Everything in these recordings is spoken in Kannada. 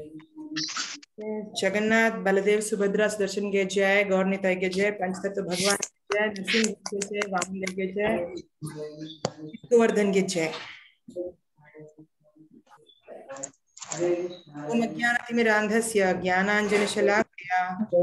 जगन्नाथ बलदेव सुभद्रा सुदर्शन के जय गौर निताई के जय पंचतत्व भगवान के जय नरसिंह के जय वामदेव के जय विष्णुवर्धन के जय ओम अज्ञानतिमिरान्धस्य ज्ञानाञ्जनशलाकया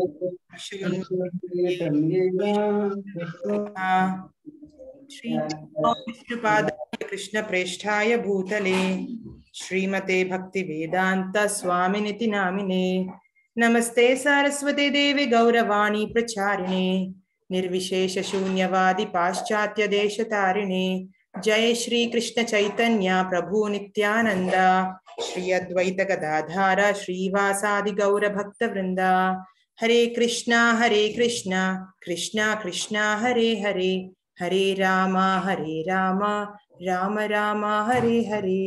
श्री विष्णुपादाय कृष्णप्रेष्ठाय भूतले श्रीमते भक्तिवेदान्त स्वामिनिति नामिने नमस्ते सारस्वते देवे गौरवाणी प्रचारिणे निर्विशेषशून्यवादि पाश्चात्यदेशतारिणे जय श्री कृष्ण चैतन्य प्रभु नित्यानंद श्री अद्वैत गदाधार श्रीवासादि गौर भक्त वृंदा हरे कृष्णा हरे कृष्णा कृष्णा कृष्णा हरे हरे हरे राम हरे राम राम राम हरे हरे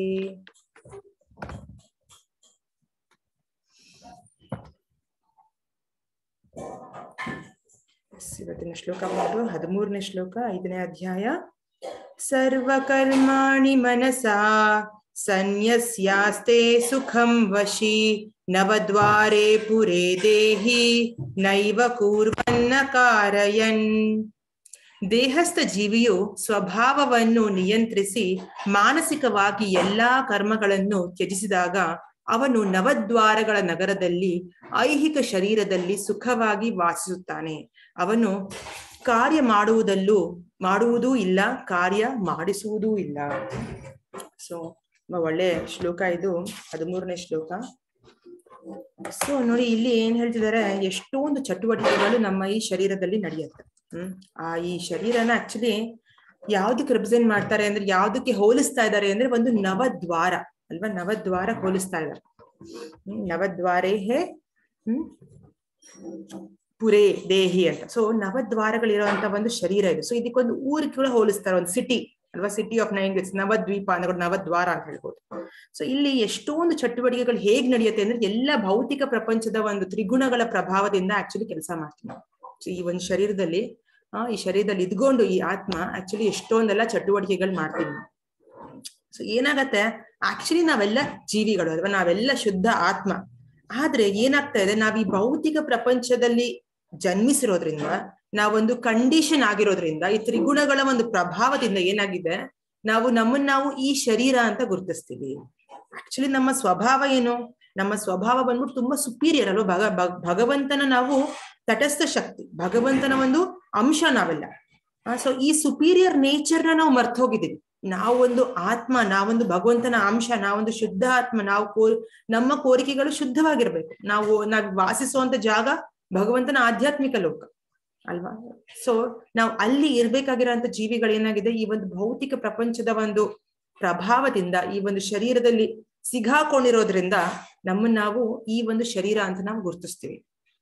ಇವತ್ತಿನ ಶ್ಲೋಕ ಬಂದು ಹದಿಮೂರನೇ ಶ್ಲೋಕ ಐದನೇ ಅಧ್ಯಾಯ ಸರ್ವಕರ್ಮಾಣಿ ಮನಸಾ ಸನ್ಯಸ್ಯಾಸ್ತೆ ಸುಖಂ ವಶಿ ನವದ್ವಾರೆ ಪುರೇ ದೇಹಿ ನೈವ ಕೂರ್ವನ್ನ ಕಾರಯನ್ ದೇಹಸ್ಥ ಜೀವಿಯು ಸ್ವಭಾವವನ್ನು ನಿಯಂತ್ರಿಸಿ ಮಾನಸಿಕವಾಗಿ ಎಲ್ಲಾ ಕರ್ಮಗಳನ್ನು ತ್ಯಜಿಸಿದಾಗ ಅವನು ನವದ್ವಾರಗಳ ನಗರದಲ್ಲಿ ಐಹಿಕ ಶರೀರದಲ್ಲಿ ಸುಖವಾಗಿ ವಾಸಿಸುತ್ತಾನೆ ಅವನು ಕಾರ್ಯ ಮಾಡುವುದಲ್ಲೂ ಮಾಡುವುದೂ ಇಲ್ಲ ಕಾರ್ಯ ಮಾಡಿಸುವುದೂ ಇಲ್ಲ ಸೊ ಒಳ್ಳೆ ಶ್ಲೋಕ ಇದು ಹದಿಮೂರನೇ ಶ್ಲೋಕ ಸೊ ನೋಡಿ ಇಲ್ಲಿ ಏನ್ ಹೇಳ್ತಿದ್ದಾರೆ ಎಷ್ಟೊಂದು ಚಟುವಟಿಕೆಗಳು ನಮ್ಮ ಈ ಶರೀರದಲ್ಲಿ ನಡೆಯುತ್ತೆ ಹ್ಮ್ ಆ ಈ ಶರೀರನ ಆಕ್ಚುಲಿ ಯಾವ್ದಕ್ಕೆ ರೆಪ್ರೆಸೆಂಟ್ ಮಾಡ್ತಾರೆ ಅಂದ್ರೆ ಯಾವ್ದಕ್ಕೆ ಹೋಲಿಸ್ತಾ ಇದ್ದಾರೆ ಅಂದ್ರೆ ಒಂದು ನವದ್ವಾರ ಅಲ್ವಾ ನವದ್ವಾರ ಹೋಲಿಸ್ತಾ ಇದ್ದಾರೆ ಹ್ಮ್ ನವದ್ವಾರೇ ಹೇ ಹ್ಮ್ ಪುರೇ ದೇಹಿ ಅಂತ ಸೊ ನವದ್ವಾರಗಳಿರುವಂತ ಒಂದು ಶರೀರ ಇದು ಸೊ ಇದಕ್ಕೊಂದು ಊರಿಗೆ ಕೂಡ ಹೋಲಿಸ್ತಾರೆ ಒಂದು ಸಿಟಿ ಅಲ್ವಾ ಸಿಟಿ ಆಫ್ ನೈನ್ ಗೆಟ್ಸ್ ನವದ್ವೀಪ ಅಂದ್ರೆ ನವದ್ವಾರ ಅಂತ ಹೇಳ್ಬೋದು ಸೊ ಇಲ್ಲಿ ಎಷ್ಟೊಂದು ಚಟುವಟಿಕೆಗಳು ಹೇಗ್ ನಡೆಯುತ್ತೆ ಅಂದ್ರೆ ಎಲ್ಲ ಭೌತಿಕ ಪ್ರಪಂಚದ ಒಂದು ತ್ರಿಗುಣಗಳ ಪ್ರಭಾವದಿಂದ ಆಕ್ಚುಲಿ ಕೆಲಸ ಮಾಡ್ತೀವಿ ಸೊ ಈ ಒಂದು ಶರೀರದಲ್ಲಿ ಆ ಈ ಶರೀರದಲ್ಲಿ ಇದ್ಕೊಂಡು ಈ ಆತ್ಮ ಆಕ್ಚುಲಿ ಎಷ್ಟೊಂದೆಲ್ಲ ಚಟುವಟಿಕೆಗಳು ಮಾಡ್ತೀವಿ ಸೊ ಏನಾಗತ್ತೆ ಆಕ್ಚುಲಿ ನಾವೆಲ್ಲ ಜೀವಿಗಳು ಅಲ್ವಾ ನಾವೆಲ್ಲ ಶುದ್ಧ ಆತ್ಮ ಆದ್ರೆ ಏನಾಗ್ತಾ ಇದೆ ನಾವ್ ಈ ಭೌತಿಕ ಪ್ರಪಂಚದಲ್ಲಿ ಜನ್ಮಿಸಿರೋದ್ರಿಂದ ನಾವೊಂದು ಕಂಡೀಷನ್ ಆಗಿರೋದ್ರಿಂದ ಈ ತ್ರಿಗುಣಗಳ ಒಂದು ಪ್ರಭಾವದಿಂದ ಏನಾಗಿದೆ ನಾವು ನಮ್ಮನ್ನ ನಾವು ಈ ಶರೀರ ಅಂತ ಗುರುತಿಸ್ತೀವಿ ಆಕ್ಚುಲಿ ನಮ್ಮ ಸ್ವಭಾವ ಏನು ನಮ್ಮ ಸ್ವಭಾವ ಬಂದ್ಬಿಟ್ಟು ತುಂಬಾ ಸುಪೀರಿಯರ್ ಅಲ್ವಾ ಭಗ ಭಗವಂತನ ನಾವು ತಟಸ್ಥ ಶಕ್ತಿ ಭಗವಂತನ ಒಂದು ಅಂಶ ನಾವೆಲ್ಲ ಸೊ ಈ ಸುಪೀರಿಯರ್ ನೇಚರ್ನ ನಾವು ಮರ್ತ ಹೋಗಿದ್ದೀವಿ ನಾವೊಂದು ಆತ್ಮ ನಾವೊಂದು ಭಗವಂತನ ಅಂಶ ನಾವೊಂದು ಶುದ್ಧ ಆತ್ಮ ನಾವು ಕೋ ನಮ್ಮ ಕೋರಿಕೆಗಳು ಶುದ್ಧವಾಗಿರ್ಬೇಕು ನಾವು ನಾವ್ ವಾಸಿಸುವಂತ ಜಾಗ ಭಗವಂತನ ಆಧ್ಯಾತ್ಮಿಕ ಲೋಕ ಅಲ್ವಾ ಸೊ ನಾವು ಅಲ್ಲಿ ಇರ್ಬೇಕಾಗಿರೋಂಥ ಜೀವಿಗಳೇನಾಗಿದೆ ಈ ಒಂದು ಭೌತಿಕ ಪ್ರಪಂಚದ ಒಂದು ಪ್ರಭಾವದಿಂದ ಈ ಒಂದು ಶರೀರದಲ್ಲಿ ಸಿಗಾಕೊಂಡಿರೋದ್ರಿಂದ ನಮ್ಮನ್ನ ನಾವು ಈ ಒಂದು ಶರೀರ ಅಂತ ನಾವು ಗುರುತಿಸ್ತೀವಿ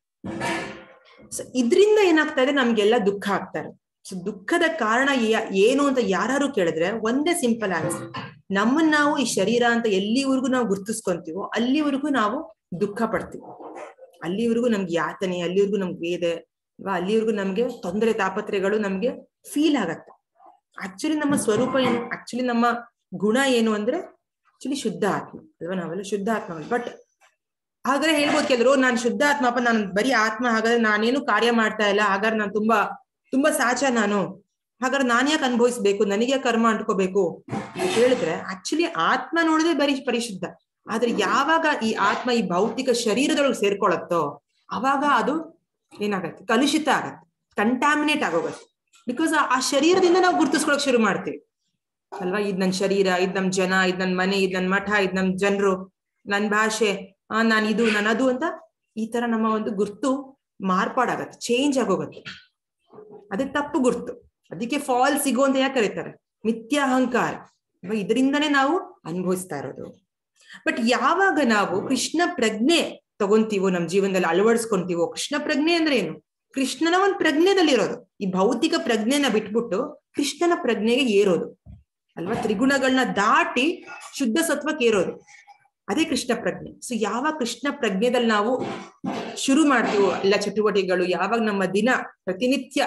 ಸೊ ಇದ್ರಿಂದ ಏನಾಗ್ತಾ ಇದೆ ನಮ್ಗೆಲ್ಲ ದುಃಖ ಆಗ್ತಾರೆ ಸೊ ದುಃಖದ ಕಾರಣ ಏನು ಅಂತ ಯಾರು ಕೇಳಿದ್ರೆ ಒಂದೇ ಸಿಂಪಲ್ ಆನ್ಸರ್ ನಮ್ಮನ್ನ ನಾವು ಈ ಶರೀರ ಅಂತ ಎಲ್ಲಿವರೆಗೂ ನಾವು ಗುರ್ತಿಸ್ಕೊಂತೀವೋ ಅಲ್ಲಿವರೆಗೂ ನಾವು ದುಃಖ ಪಡ್ತೀವಿ ಅಲ್ಲಿವರೆಗೂ ನಮ್ಗೆ ಯಾತನೆ ಅಲ್ಲಿವರೆಗೂ ನಮ್ಗೆ ವೇದೆ ಅಲ್ವಾ ಅಲ್ಲಿವರೆಗೂ ನಮ್ಗೆ ತೊಂದರೆ ತಾಪತ್ರೆಗಳು ನಮ್ಗೆ ಫೀಲ್ ಆಗತ್ತೆ ಆಕ್ಚುಲಿ ನಮ್ಮ ಸ್ವರೂಪ ಏನು ಆಕ್ಚುಲಿ ನಮ್ಮ ಗುಣ ಏನು ಅಂದ್ರೆ ಆಕ್ಚುಲಿ ಶುದ್ಧ ಆತ್ಮ ಅಲ್ವಾ ನಾವೆಲ್ಲ ಶುದ್ಧ ಆತ್ಮ ಬಟ್ ಹಾಗಾದ್ರೆ ಹೇಳ್ಬೋದು ಕೆಲವರು ನಾನು ಶುದ್ಧ ಆತ್ಮ ಅಪ್ಪ ನಾನು ಬರೀ ಆತ್ಮ ಹಾಗಾದ್ರೆ ನಾನೇನು ಕಾರ್ಯ ಮಾಡ್ತಾ ಇಲ್ಲ ಹಾಗಾದ್ರೆ ನಾನು ತುಂಬಾ ತುಂಬಾ ಸಾಚ ನಾನು ಹಾಗಾದ್ರೆ ನಾನ್ ಯಾಕೆ ಅನುಭವಿಸ್ಬೇಕು ನನಗೆ ಕರ್ಮ ಅಂಟ್ಕೋಬೇಕು ಹೇಳಿದ್ರೆ ಆಕ್ಚುಲಿ ಆತ್ಮ ನೋಡಿದ್ರೆ ಬರೀ ಪರಿಶುದ್ಧ ಆದ್ರೆ ಯಾವಾಗ ಈ ಆತ್ಮ ಈ ಭೌತಿಕ ಶರೀರದೊಳಗೆ ಸೇರ್ಕೊಳತ್ತೋ ಅವಾಗ ಅದು ಏನಾಗತ್ತೆ ಕಲುಷಿತ ಆಗತ್ತೆ ಕಂಟಾಮಿನೇಟ್ ಆಗೋಗತ್ತೆ ಬಿಕಾಸ್ ಆ ಶರೀರದಿಂದ ನಾವು ಗುರ್ತಿಸ್ಕೊಳಕ್ ಶುರು ಮಾಡ್ತೀವಿ ಅಲ್ವಾ ಇದ್ ನನ್ ಶರೀರ ಇದ್ ನಮ್ ಜನ ಇದ್ ನನ್ ಮನೆ ಇದ್ ನನ್ ಮಠ ಇದ್ ನಮ್ ಜನರು ನನ್ ಭಾಷೆ ಆ ನಾನ್ ಇದು ನಾನು ಅದು ಅಂತ ಈ ತರ ನಮ್ಮ ಒಂದು ಗುರ್ತು ಮಾರ್ಪಾಡಾಗತ್ತೆ ಚೇಂಜ್ ಆಗೋಗತ್ತೆ ಅದೇ ತಪ್ಪು ಗುರ್ತು ಅದಕ್ಕೆ ಫಾಲ್ ಸಿಗೋ ಅಂತ ಯಾಕೆ ಕರೀತಾರೆ ಮಿಥ್ಯ ಅಹಂಕಾರ ಇದರಿಂದನೇ ನಾವು ಅನುಭವಿಸ್ತಾ ಇರೋದು ಬಟ್ ಯಾವಾಗ ನಾವು ಕೃಷ್ಣ ಪ್ರಜ್ಞೆ ತಗೊಂತೀವೋ ನಮ್ ಜೀವನದಲ್ಲಿ ಅಳವಡಿಸ್ಕೊಂತೀವೋ ಕೃಷ್ಣ ಪ್ರಜ್ಞೆ ಅಂದ್ರೆ ಏನು ಕೃಷ್ಣನ ಒಂದು ಪ್ರಜ್ಞೆದಲ್ಲಿ ಇರೋದು ಈ ಭೌತಿಕ ಪ್ರಜ್ಞೆನ ಬಿಟ್ಬಿಟ್ಟು ಕೃಷ್ಣನ ಪ್ರಜ್ಞೆಗೆ ಏರೋದು ಅಲ್ವಾ ತ್ರಿಗುಣಗಳನ್ನ ದಾಟಿ ಶುದ್ಧ ಸತ್ವಕ್ಕೆ ಏರೋದು ಅದೇ ಕೃಷ್ಣ ಪ್ರಜ್ಞೆ ಸೊ ಯಾವಾಗ ಕೃಷ್ಣ ಪ್ರಜ್ಞೆದಲ್ಲಿ ನಾವು ಶುರು ಮಾಡ್ತೀವೋ ಎಲ್ಲ ಚಟುವಟಿಕೆಗಳು ಯಾವಾಗ ನಮ್ಮ ದಿನ ಪ್ರತಿನಿತ್ಯ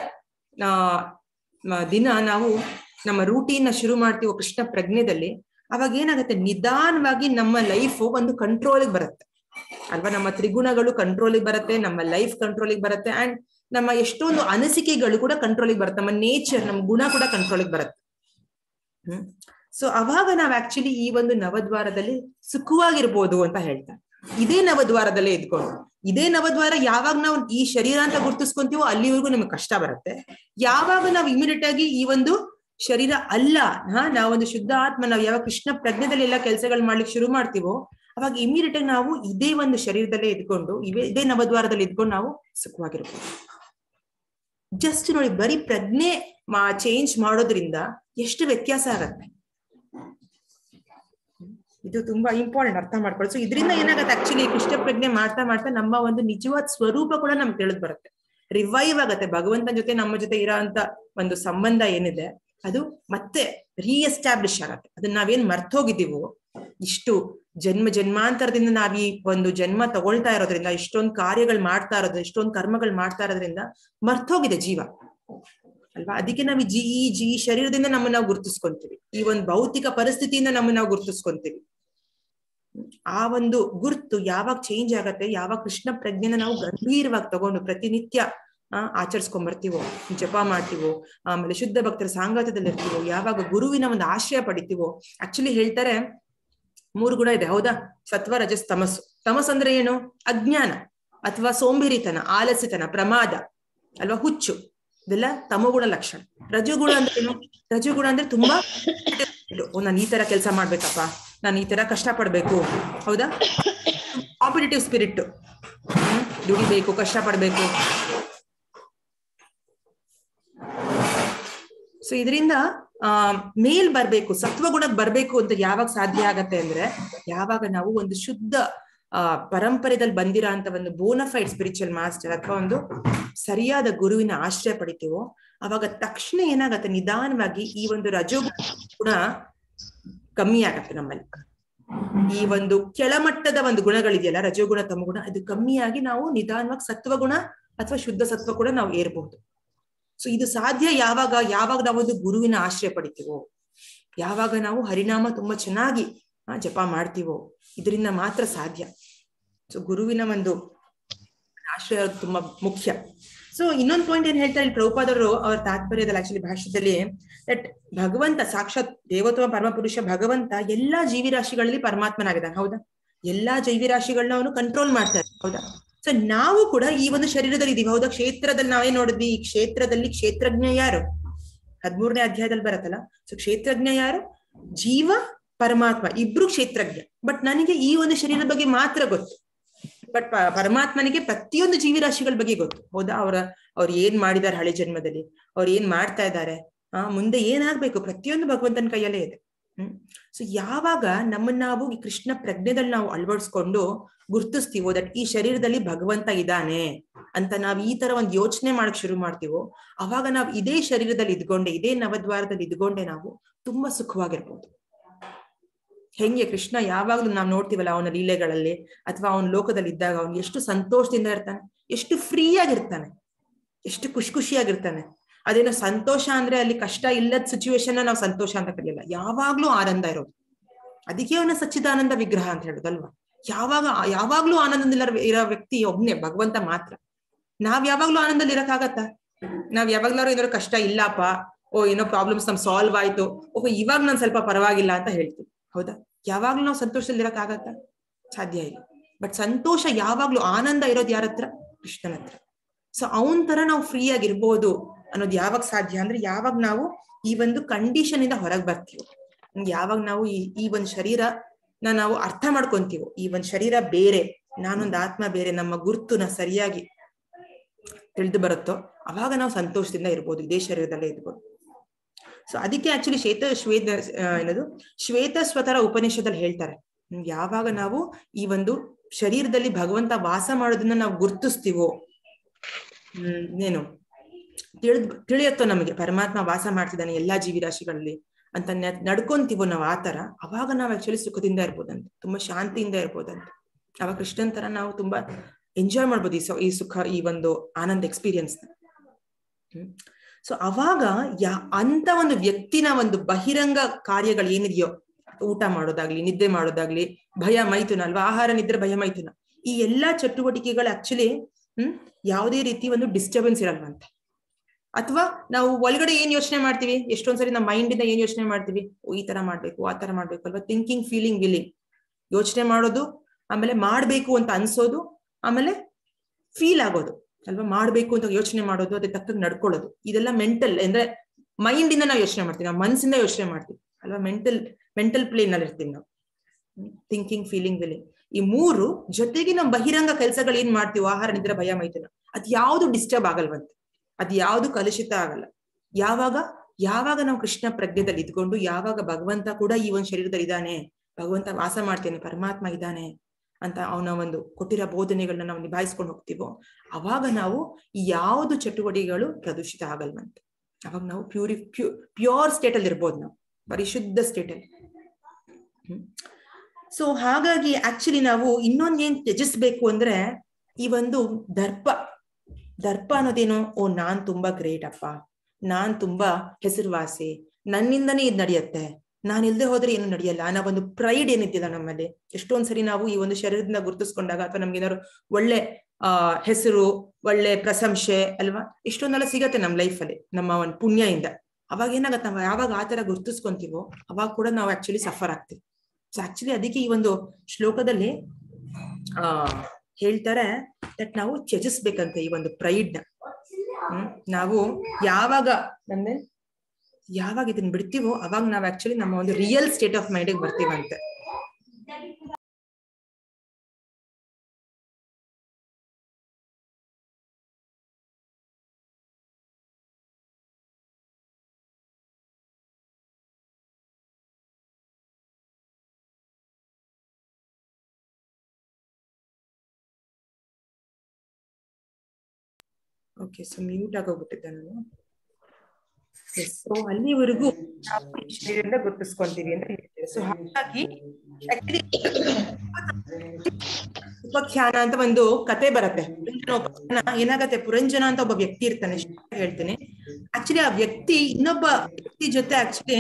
ಆ ದಿನ ನಾವು ನಮ್ಮ ರೂಟೀನ್ ಶುರು ಮಾಡ್ತೀವೋ ಕೃಷ್ಣ ಪ್ರಜ್ಞೆದಲ್ಲಿ ಅವಾಗ ಏನಾಗುತ್ತೆ ನಿಧಾನವಾಗಿ ನಮ್ಮ ಲೈಫ್ ಒಂದು ಕಂಟ್ರೋಲ್ಗೆ ಬರುತ್ತೆ ಅಲ್ವಾ ನಮ್ಮ ತ್ರಿಗುಣಗಳು ಕಂಟ್ರೋಲಿಗೆ ಬರುತ್ತೆ ನಮ್ಮ ಲೈಫ್ ಕಂಟ್ರೋಲಿಗೆ ಬರುತ್ತೆ ಅಂಡ್ ನಮ್ಮ ಎಷ್ಟೊಂದು ಅನಿಸಿಕೆಗಳು ಕೂಡ ಕಂಟ್ರೋಲಿಗೆ ಬರುತ್ತೆ ನಮ್ಮ ನೇಚರ್ ನಮ್ಮ ಗುಣ ಕೂಡ ಕಂಟ್ರೋಲಿಗೆ ಬರುತ್ತೆ ಹ್ಮ್ ಸೊ ಅವಾಗ ನಾವ್ ಆಕ್ಚುಲಿ ಈ ಒಂದು ನವದ್ವಾರದಲ್ಲಿ ಸುಖವಾಗಿರ್ಬೋದು ಅಂತ ಹೇಳ್ತಾರೆ ಇದೇ ನವದ್ವಾರದಲ್ಲೇ ಇದ್ಕೊಂಡು ಇದೇ ನವದ್ವಾರ ಯಾವಾಗ ನಾವು ಈ ಶರೀರ ಅಂತ ಗುರ್ತಿಸ್ಕೊಂತೀವೋ ಅಲ್ಲಿವರೆಗೂ ನಮಗೆ ಕಷ್ಟ ಬರುತ್ತೆ ಯಾವಾಗ ನಾವು ಇಮಿಡಿಯೇಟ್ ಆಗಿ ಈ ಒಂದು ಶರೀರ ಅಲ್ಲ ಹಾ ನಾವೊಂದು ಶುದ್ಧ ಆತ್ಮ ನಾವು ಯಾವಾಗ ಕೃಷ್ಣ ಪ್ರಜ್ಞೆದಲ್ಲಿ ಎಲ್ಲ ಕೆಲಸಗಳು ಮಾಡ್ಲಿಕ್ಕೆ ಶುರು ಮಾಡ್ತೀವೋ ಅವಾಗ ಇಮಿಡಿಯೇಟ್ ಆಗಿ ನಾವು ಇದೇ ಒಂದು ಶರೀರದಲ್ಲೇ ಇದ್ಕೊಂಡು ಇವೇ ಇದೇ ನವದ್ವಾರದಲ್ಲಿ ಇದ್ಕೊಂಡು ನಾವು ಸುಖವಾಗಿರ್ಬೋದು ಜಸ್ಟ್ ನೋಡಿ ಬರೀ ಪ್ರಜ್ಞೆ ಮಾ ಚೇಂಜ್ ಮಾಡೋದ್ರಿಂದ ಎಷ್ಟು ವ್ಯತ್ಯಾಸ ಆಗತ್ತೆ ಇದು ತುಂಬಾ ಇಂಪಾರ್ಟೆಂಟ್ ಅರ್ಥ ಮಾಡ್ಕೊಳ್ಳಿ ಸೊ ಇದರಿಂದ ಏನಾಗುತ್ತೆ ಆಕ್ಚುಲಿ ಕೃಷ್ಣ ಪ್ರಜ್ಞೆ ಮಾಡ್ತಾ ಮಾಡ್ತಾ ನಮ್ಮ ಒಂದು ನಿಜವಾದ ಸ್ವರೂಪ ಕೂಡ ನಮ್ಗೆ ತಿಳಿದ್ ಬರುತ್ತೆ ರಿವೈವ್ ಆಗತ್ತೆ ಭಗವಂತನ ಜೊತೆ ನಮ್ಮ ಜೊತೆ ಇರೋ ಅಂತ ಒಂದು ಸಂಬಂಧ ಏನಿದೆ ಅದು ಮತ್ತೆ ರೀಎಸ್ಟಾಬ್ಲಿಷ್ ಆಗತ್ತೆ ಅದನ್ನ ನಾವೇನ್ ಮರ್ತೋಗಿದ್ದೀವೋ ಇಷ್ಟು ಜನ್ಮ ಜನ್ಮಾಂತರದಿಂದ ನಾವ್ ಈ ಒಂದು ಜನ್ಮ ತಗೊಳ್ತಾ ಇರೋದ್ರಿಂದ ಇಷ್ಟೊಂದು ಕಾರ್ಯಗಳು ಮಾಡ್ತಾ ಇರೋದು ಇಷ್ಟೊಂದು ಕರ್ಮಗಳು ಮಾಡ್ತಾ ಇರೋದ್ರಿಂದ ಮರ್ತೋಗಿದೆ ಜೀವ ಅಲ್ವಾ ಅದಕ್ಕೆ ನಾವು ಈ ಜಿ ಈ ಜಿ ಈ ಶರೀರದಿಂದ ನಮ್ಮನ್ನ ನಾವು ಗುರ್ತಿಸ್ಕೊಂತೀವಿ ಈ ಒಂದು ಭೌತಿಕ ಪರಿಸ್ಥಿತಿಯಿಂದ ನಮ್ಮನ್ನ ನಾವು ಗುರ್ತಿಸ್ಕೊಂತೀವಿ ಆ ಒಂದು ಗುರ್ತು ಯಾವಾಗ ಚೇಂಜ್ ಆಗತ್ತೆ ಯಾವಾಗ ಕೃಷ್ಣ ಪ್ರಜ್ಞೆನ ನಾವು ಗಂಭೀರವಾಗಿ ತಗೊಂಡು ಪ್ರತಿನಿತ್ಯ ಆ ಆಚರಿಸ್ಕೊಂಡ್ ಬರ್ತೀವೋ ಜಪ ಮಾಡ್ತೀವೋ ಆಮೇಲೆ ಶುದ್ಧ ಭಕ್ತರ ಸಾಂಗಾತದಲ್ಲಿ ಇರ್ತೀವೋ ಯಾವಾಗ ಗುರುವಿನ ಒಂದು ಆಶ್ರಯ ಪಡಿತೀವೋ ಆಕ್ಚುಲಿ ಹೇಳ್ತಾರೆ ಮೂರು ಗುಣ ಇದೆ ಹೌದಾ ಸತ್ವ ರಜಸ್ ತಮಸ್ಸು ತಮಸ್ ಅಂದ್ರೆ ಏನು ಅಜ್ಞಾನ ಅಥವಾ ಸೋಂಬೇರಿತನ ಆಲಸ್ಯತನ ಪ್ರಮಾದ ಅಲ್ವಾ ಹುಚ್ಚು ಇದೆಲ್ಲ ತಮಗುಣ ಲಕ್ಷಣ ರಜುಗುಣ ಅಂದ್ರೆ ಏನು ರಜುಗುಣ ಅಂದ್ರೆ ತುಂಬಾ ಓ ನಾನು ಈ ತರ ಕೆಲಸ ಮಾಡ್ಬೇಕಪ್ಪ ನಾನು ಈ ತರ ಕಷ್ಟ ಪಡ್ಬೇಕು ಹೌದಾ ಕಾಂಪಿಟೇಟಿವ್ ಸ್ಪಿರಿಟ್ ದುಡಿಬೇಕು ಕಷ್ಟ ಪಡ್ಬೇಕು ಸೊ ಇದರಿಂದ ಆ ಮೇಲ್ ಬರ್ಬೇಕು ಸತ್ವಗುಣಕ್ ಬರ್ಬೇಕು ಅಂತ ಯಾವಾಗ ಸಾಧ್ಯ ಆಗತ್ತೆ ಅಂದ್ರೆ ಯಾವಾಗ ನಾವು ಒಂದು ಶುದ್ಧ ಆ ಪರಂಪರೆದಲ್ಲಿ ಬಂದಿರೋ ಅಂತ ಒಂದು ಬೋನಫೈಡ್ ಸ್ಪಿರಿಚುವಲ್ ಮಾಸ್ಟರ್ ಅಥವಾ ಒಂದು ಸರಿಯಾದ ಗುರುವಿನ ಆಶ್ರಯ ಪಡಿತೀವೋ ಅವಾಗ ತಕ್ಷಣ ಏನಾಗತ್ತೆ ನಿಧಾನವಾಗಿ ಈ ಒಂದು ರಜೋ ಗುಣ ಕಮ್ಮಿ ಆಗತ್ತೆ ನಮ್ಮಲ್ಲಿ ಈ ಒಂದು ಕೆಳಮಟ್ಟದ ಒಂದು ಗುಣಗಳಿದೆಯಲ್ಲ ರಜೋಗುಣ ತಮಗುಣ ಅದು ಕಮ್ಮಿಯಾಗಿ ನಾವು ನಿಧಾನವಾಗಿ ಸತ್ವಗುಣ ಅಥವಾ ಶುದ್ಧ ಸತ್ವ ಕೂಡ ನಾವು ಏರ್ಬಹುದು ಸೊ ಇದು ಸಾಧ್ಯ ಯಾವಾಗ ಯಾವಾಗ ನಾವೊಂದು ಗುರುವಿನ ಆಶ್ರಯ ಪಡಿತೀವೋ ಯಾವಾಗ ನಾವು ಹರಿನಾಮ ತುಂಬಾ ಚೆನ್ನಾಗಿ ಜಪ ಮಾಡ್ತೀವೋ ಇದರಿಂದ ಮಾತ್ರ ಸಾಧ್ಯ ಸೊ ಗುರುವಿನ ಒಂದು ಆಶ್ರಯ ತುಂಬಾ ಮುಖ್ಯ ಸೊ ಇನ್ನೊಂದು ಪಾಯಿಂಟ್ ಏನ್ ಹೇಳ್ತಾರೆ ಇಲ್ಲಿ ಪ್ರಭುಪಾದವರು ಅವರ ತಾತ್ಪರ್ಯದಲ್ಲಿ ಆಕ್ಚುಲಿ ಭಾಷೆದಲ್ಲಿ ದಟ್ ಭಗವಂತ ಸಾಕ್ಷಾತ್ ದೇವತ್ವ ಪರಮಪುರುಷ ಭಗವಂತ ಎಲ್ಲಾ ಜೀವಿರಾಶಿಗಳಲ್ಲಿ ಪರಮಾತ್ಮನಾಗಿದ್ದಾನೆ ಹೌದಾ ಎಲ್ಲಾ ಜೀವಿರಾಶಿಗಳನ್ನ ಅವನು ಕಂಟ್ರೋಲ್ ಮಾಡ್ತಾರೆ ಹೌದಾ ಸೊ ನಾವು ಕೂಡ ಈ ಒಂದು ಶರೀರದಲ್ಲಿ ಇದೀವಿ ಹೌದಾ ಕ್ಷೇತ್ರದಲ್ಲಿ ನಾವೇ ನೋಡಿದ್ವಿ ಈ ಕ್ಷೇತ್ರದಲ್ಲಿ ಕ್ಷೇತ್ರಜ್ಞ ಯಾರು ಹದ್ಮೂರನೇ ಅಧ್ಯಾಯದಲ್ಲಿ ಬರತ್ತಲ್ಲ ಸೊ ಕ್ಷೇತ್ರಜ್ಞ ಯಾರು ಜೀವ ಪರಮಾತ್ಮ ಇಬ್ರು ಕ್ಷೇತ್ರಜ್ಞ ಬಟ್ ನನಗೆ ಈ ಒಂದು ಶರೀರದ ಬಗ್ಗೆ ಮಾತ್ರ ಗೊತ್ತು ಬಟ್ ಪರಮಾತ್ಮನಿಗೆ ಪ್ರತಿಯೊಂದು ಜೀವಿರಾಶಿಗಳ ಬಗ್ಗೆ ಗೊತ್ತು ಹೌದಾ ಅವರ ಅವ್ರು ಏನ್ ಮಾಡಿದ್ದಾರೆ ಹಳೆ ಜನ್ಮದಲ್ಲಿ ಅವ್ರು ಏನ್ ಮಾಡ್ತಾ ಇದ್ದಾರೆ ಆ ಮುಂದೆ ಏನಾಗ್ಬೇಕು ಪ್ರತಿಯೊಂದು ಭಗವಂತನ ಕೈಯಲ್ಲೇ ಇದೆ ಹ್ಮ್ ಸೊ ಯಾವಾಗ ನಮ್ಮನ್ನ ನಾವು ಈ ಕೃಷ್ಣ ಪ್ರಜ್ಞೆದಲ್ಲಿ ನಾವು ಅಳವಡಿಸ್ಕೊಂಡು ಗುರ್ತಿಸ್ತೀವೋ ದಟ್ ಈ ಶರೀರದಲ್ಲಿ ಭಗವಂತ ಇದ್ದಾನೆ ಅಂತ ನಾವ್ ಈ ತರ ಒಂದ್ ಯೋಚನೆ ಮಾಡಕ್ ಶುರು ಮಾಡ್ತೀವೋ ಅವಾಗ ನಾವ್ ಇದೇ ಶರೀರದಲ್ಲಿ ಇದ್ಕೊಂಡೆ ಇದೇ ನವದ್ವಾರದಲ್ಲಿ ಇದ್ಕೊಂಡೆ ನಾವು ತುಂಬಾ ಸುಖವಾಗಿರ್ಬೋದು ಹೆಂಗೆ ಕೃಷ್ಣ ಯಾವಾಗ್ಲೂ ನಾವ್ ನೋಡ್ತೀವಲ್ಲ ಅವನ ಲೀಲೆಗಳಲ್ಲಿ ಅಥವಾ ಅವನ ಲೋಕದಲ್ಲಿ ಇದ್ದಾಗ ಅವ್ನು ಎಷ್ಟು ಸಂತೋಷದಿಂದ ಇರ್ತಾನೆ ಎಷ್ಟು ಫ್ರೀ ಆಗಿರ್ತಾನೆ ಎಷ್ಟು ಖುಷಿ ಖುಷಿಯಾಗಿರ್ತಾನೆ ಅದೇನೋ ಸಂತೋಷ ಅಂದ್ರೆ ಅಲ್ಲಿ ಕಷ್ಟ ಇಲ್ಲದ ಸಿಚುವೇಶನ್ ನಾವು ಸಂತೋಷ ಅಂತ ಕರೆಯಲ್ಲ ಯಾವಾಗ್ಲೂ ಆನಂದ ಇರೋದು ಅದಕ್ಕೆ ಅವನ ಸಚ್ಚಿದಾನಂದ ವಿಗ್ರಹ ಅಂತ ಹೇಳುದಲ್ವಾ ಯಾವಾಗ ಯಾವಾಗ್ಲೂ ಆನಂದದಿಂದ ಇರೋ ವ್ಯಕ್ತಿ ಒಬ್ನೇ ಭಗವಂತ ಮಾತ್ರ ನಾವ್ ಯಾವಾಗ್ಲೂ ಆನಂದದಲ್ಲಿ ಇರಕ್ಕಾಗತ್ತ ನಾವ್ ಯಾವಾಗ್ಲಾರು ಏನಾದ್ರು ಕಷ್ಟ ಇಲ್ಲಪ್ಪ ಓ ಏನೋ ಪ್ರಾಬ್ಲಮ್ಸ್ ನಮ್ ಸಾಲ್ವ್ ಆಯ್ತು ಓಹೋ ಇವಾಗ ನಾನ್ ಸ್ವಲ್ಪ ಪರವಾಗಿಲ್ಲ ಅಂತ ಹೇಳ್ತೀವಿ ಹೌದಾ ಯಾವಾಗ್ಲೂ ನಾವು ಸಂತೋಷದಲ್ಲಿ ಇರಕ್ಕಾಗತ್ತ ಸಾಧ್ಯ ಇಲ್ಲ ಬಟ್ ಸಂತೋಷ ಯಾವಾಗ್ಲೂ ಆನಂದ ಇರೋದು ಯಾರ ಹತ್ರ ಕೃಷ್ಣನ ಹತ್ರ ಸೊ ಅವನ್ ತರ ನಾವು ಫ್ರೀ ಆಗಿರ್ಬೋದು ಅನ್ನೋದು ಯಾವಾಗ ಸಾಧ್ಯ ಅಂದ್ರೆ ಯಾವಾಗ ನಾವು ಈ ಒಂದು ಕಂಡೀಷನ್ ಇಂದ ಹೊರಗೆ ಬರ್ತೀವಿ ಯಾವಾಗ ನಾವು ಈ ಈ ಒಂದು ಶರೀರ ನಾವು ಅರ್ಥ ಮಾಡ್ಕೊಂತೀವೋ ಈ ಒಂದು ಶರೀರ ಬೇರೆ ನಾನೊಂದು ಆತ್ಮ ಬೇರೆ ನಮ್ಮ ಗುರ್ತುನ ಸರಿಯಾಗಿ ತಿಳಿದು ಬರುತ್ತೋ ಅವಾಗ ನಾವು ಸಂತೋಷದಿಂದ ಇರ್ಬೋದು ಇದೇ ಶರೀರದಲ್ಲೇ ಇದ್ಬೋದು ಸೊ ಅದಕ್ಕೆ ಆಕ್ಚುಲಿ ಶ್ವೇತ ಶ್ವೇತ ಏನದು ಶ್ವೇತ ಸ್ವತರ ಉಪನಿಷದಲ್ಲಿ ಹೇಳ್ತಾರೆ ಯಾವಾಗ ನಾವು ಈ ಒಂದು ಶರೀರದಲ್ಲಿ ಭಗವಂತ ವಾಸ ಮಾಡೋದನ್ನ ನಾವು ಗುರ್ತಿಸ್ತೀವೋ ಹ್ಮ್ ಏನು ತಿಳಿದ್ ತಿಳಿಯತ್ತೋ ನಮಗೆ ಪರಮಾತ್ಮ ವಾಸ ಮಾಡ್ತಿದ್ದಾನೆ ಎಲ್ಲಾ ಜೀವಿರಾಶಿಗಳಲ್ಲಿ ಅಂತ ನಡ್ಕೊಂತೀವೋ ನಾವು ಆತರ ಅವಾಗ ನಾವು ಆಕ್ಚುಲಿ ಸುಖದಿಂದ ಇರ್ಬೋದಂತೆ ತುಂಬಾ ಶಾಂತಿಯಿಂದ ಇರ್ಬೋದಂತೆ ಅವಾಗ ಕೃಷ್ಣನ್ ತರ ನಾವು ತುಂಬಾ ಎಂಜಾಯ್ ಮಾಡ್ಬೋದು ಈ ಈ ಸುಖ ಈ ಒಂದು ಆನಂದ ಎಕ್ಸ್ಪೀರಿಯನ್ಸ್ ಹ್ಮ್ ಸೊ ಅವಾಗ ಯಾ ಅಂತ ಒಂದು ವ್ಯಕ್ತಿನ ಒಂದು ಬಹಿರಂಗ ಕಾರ್ಯಗಳು ಏನಿದೆಯೋ ಊಟ ಮಾಡೋದಾಗ್ಲಿ ನಿದ್ದೆ ಮಾಡೋದಾಗ್ಲಿ ಭಯ ಮೈಥುನ ಅಲ್ವಾ ಆಹಾರ ನಿದ್ರೆ ಭಯ ಮೈಥುನ ಈ ಎಲ್ಲಾ ಚಟುವಟಿಕೆಗಳು ಆಕ್ಚುಲಿ ಹ್ಮ್ ಯಾವುದೇ ರೀತಿ ಒಂದು ಡಿಸ್ಟರ್ಬೆನ್ಸ್ ಇರಲ್ವಂತೆ ಅಥವಾ ನಾವು ಒಳಗಡೆ ಏನ್ ಯೋಚನೆ ಮಾಡ್ತೀವಿ ಎಷ್ಟೊಂದ್ಸರಿ ನಮ್ಮ ಮೈಂಡ್ ಇಂದ ಏನ್ ಯೋಚನೆ ಮಾಡ್ತೀವಿ ಓ ಈ ತರ ಮಾಡ್ಬೇಕು ಆ ತರ ಮಾಡ್ಬೇಕು ಅಲ್ವಾ ಥಿಂಕಿಂಗ್ ಫೀಲಿಂಗ್ ವಿಲಿಂಗ್ ಯೋಚನೆ ಮಾಡೋದು ಆಮೇಲೆ ಮಾಡ್ಬೇಕು ಅಂತ ಅನ್ಸೋದು ಆಮೇಲೆ ಫೀಲ್ ಆಗೋದು ಅಲ್ವಾ ಮಾಡ್ಬೇಕು ಅಂತ ಯೋಚನೆ ಮಾಡೋದು ಅದೇ ತಕ್ಕ ನಡ್ಕೊಳ್ಳೋದು ಇದೆಲ್ಲ ಮೆಂಟಲ್ ಅಂದ್ರೆ ಮೈಂಡ್ ಇಂದ ನಾವು ಯೋಚನೆ ಮಾಡ್ತೀವಿ ನಾವು ಮನಸ್ಸಿಂದ ಯೋಚನೆ ಮಾಡ್ತೀವಿ ಅಲ್ವಾ ಮೆಂಟಲ್ ಮೆಂಟಲ್ ಪ್ಲೇನ್ ಅಲ್ಲಿ ಇರ್ತೀವಿ ನಾವು ಥಿಂಕಿಂಗ್ ಫೀಲಿಂಗ್ ವಿಲಿಂಗ್ ಈ ಮೂರು ಜೊತೆಗೆ ನಾವು ಬಹಿರಂಗ ಕೆಲಸಗಳು ಏನ್ ಮಾಡ್ತೀವಿ ಆಹಾರ ನಿದ್ರೆ ಭಯ ಮೈಥುನ ಅದ್ ಯಾವ್ದು ಡಿಸ್ಟರ್ಬ್ ಆಗಲ್ವಂತೆ ಅದ್ ಯಾವ್ದು ಕಲುಷಿತ ಆಗಲ್ಲ ಯಾವಾಗ ಯಾವಾಗ ನಾವು ಕೃಷ್ಣ ಪ್ರಜ್ಞೆದಲ್ಲಿ ಇದ್ಕೊಂಡು ಯಾವಾಗ ಭಗವಂತ ಕೂಡ ಈ ಒಂದು ಶರೀರದಲ್ಲಿ ಇದ್ದಾನೆ ಭಗವಂತ ವಾಸ ಮಾಡ್ತೇನೆ ಪರಮಾತ್ಮ ಇದ್ದಾನೆ ಅಂತ ಅವನ ಒಂದು ಕೊಟ್ಟಿರೋ ಬೋಧನೆಗಳನ್ನ ನಾವು ನಿಭಾಯಿಸ್ಕೊಂಡು ಹೋಗ್ತೀವೋ ಅವಾಗ ನಾವು ಯಾವುದು ಚಟುವಟಿಕೆಗಳು ಪ್ರದೂಷಿತ ಆಗಲ್ವಂತೆ ಅವಾಗ ನಾವು ಪ್ಯೂರಿ ಪ್ಯೂ ಪ್ಯೂರ್ ಸ್ಟೇಟ್ ಅಲ್ಲಿ ಇರ್ಬೋದು ನಾವು ಪರಿಶುದ್ಧ ಸ್ಟೇಟ್ ಅಲ್ಲಿ ಸೊ ಹಾಗಾಗಿ ಆಕ್ಚುಲಿ ನಾವು ಇನ್ನೊಂದ್ ಏನ್ ತ್ಯಜಿಸ್ಬೇಕು ಅಂದ್ರೆ ಈ ಒಂದು ದರ್ಪ ದರ್ಪ ಅನ್ನೋದೇನು ಓ ನಾನ್ ತುಂಬಾ ಗ್ರೇಟ್ ಅಪ್ಪ ನಾನ್ ತುಂಬಾ ಹೆಸರುವಾಸಿ ನನ್ನಿಂದನೇ ಇದ್ ನಡೆಯುತ್ತೆ ನಾನ್ ಇಲ್ದೆ ಹೋದ್ರೆ ಏನು ನಡೆಯಲ್ಲ ಅನ್ನೋ ಒಂದು ಪ್ರೈಡ್ ಏನಿದ್ದಿಲ್ಲ ನಮ್ಮಲ್ಲಿ ಎಷ್ಟೊಂದ್ ಸರಿ ನಾವು ಈ ಒಂದು ಶರೀರದಿಂದ ಗುರುತಿಸ್ಕೊಂಡಾಗ ಅಥವಾ ನಮ್ಗೆ ಏನಾದ್ರು ಒಳ್ಳೆ ಆ ಹೆಸರು ಒಳ್ಳೆ ಪ್ರಶಂಸೆ ಅಲ್ವಾ ಇಷ್ಟೊಂದೆಲ್ಲ ಸಿಗತ್ತೆ ನಮ್ ಲೈಫಲ್ಲಿ ನಮ್ಮ ಒಂದು ಪುಣ್ಯ ಇಂದ ಅವಾಗ ಏನಾಗತ್ತೆ ನಾವು ಯಾವಾಗ ಆತರ ಗುರುತಿಸ್ಕೊಂತೀವೋ ಅವಾಗ ಕೂಡ ನಾವು ಆಕ್ಚುಲಿ ಸಫರ್ ಆಗ್ತೀವಿ ಸೊ ಆಕ್ಚುಲಿ ಅದಕ್ಕೆ ಈ ಒಂದು ಶ್ಲೋಕದಲ್ಲಿ ಆ ಹೇಳ್ತಾರೆ ದಟ್ ನಾವು ತ್ಯಜಿಸ್ಬೇಕಂತೆ ಈ ಒಂದು ಪ್ರೈಡ್ ನ ಹ್ಮ್ ನಾವು ಯಾವಾಗ ನಮ್ದೆ ಯಾವಾಗ ಇದನ್ನ ಬಿಡ್ತೀವೋ ಅವಾಗ ನಾವ್ ಆಕ್ಚುಲಿ ನಮ್ಮ ಒಂದು ರಿಯಲ್ ಸ್ಟೇಟ್ ಆಫ್ ಮೈಂಡ್ ಬರ್ತೀವಂತೆ ಓಕೆ ಸೊ ಮ್ಯೂಟ್ ಆಗೋಗ್ಬಿಟ್ಟಿದ್ದೆ ನಾನು ಸೊ ಅಲ್ಲಿವರೆಗೂ ನಾವು ಈ ಶರೀರದಿಂದ ಗುರುತಿಸ್ಕೊಂತೀವಿ ಅಂತ ಹೇಳ್ತೀವಿ ಸೊ ಹಾಗಾಗಿ ಉಪಖ್ಯಾನ ಅಂತ ಒಂದು ಕತೆ ಬರುತ್ತೆ ಉಪಖ್ಯಾನ ಏನಾಗತ್ತೆ ಪುರಂಜನ ಅಂತ ಒಬ್ಬ ವ್ಯಕ್ತಿ ಇರ್ತಾನೆ ಹೇಳ್ತೀನಿ ಆಕ್ಚುಲಿ ಆ ವ್ಯಕ್ತಿ ಇನ್ನೊಬ್ಬ ವ್ಯಕ್ತಿ ಜೊತೆ ಆಕ್ಚುಲಿ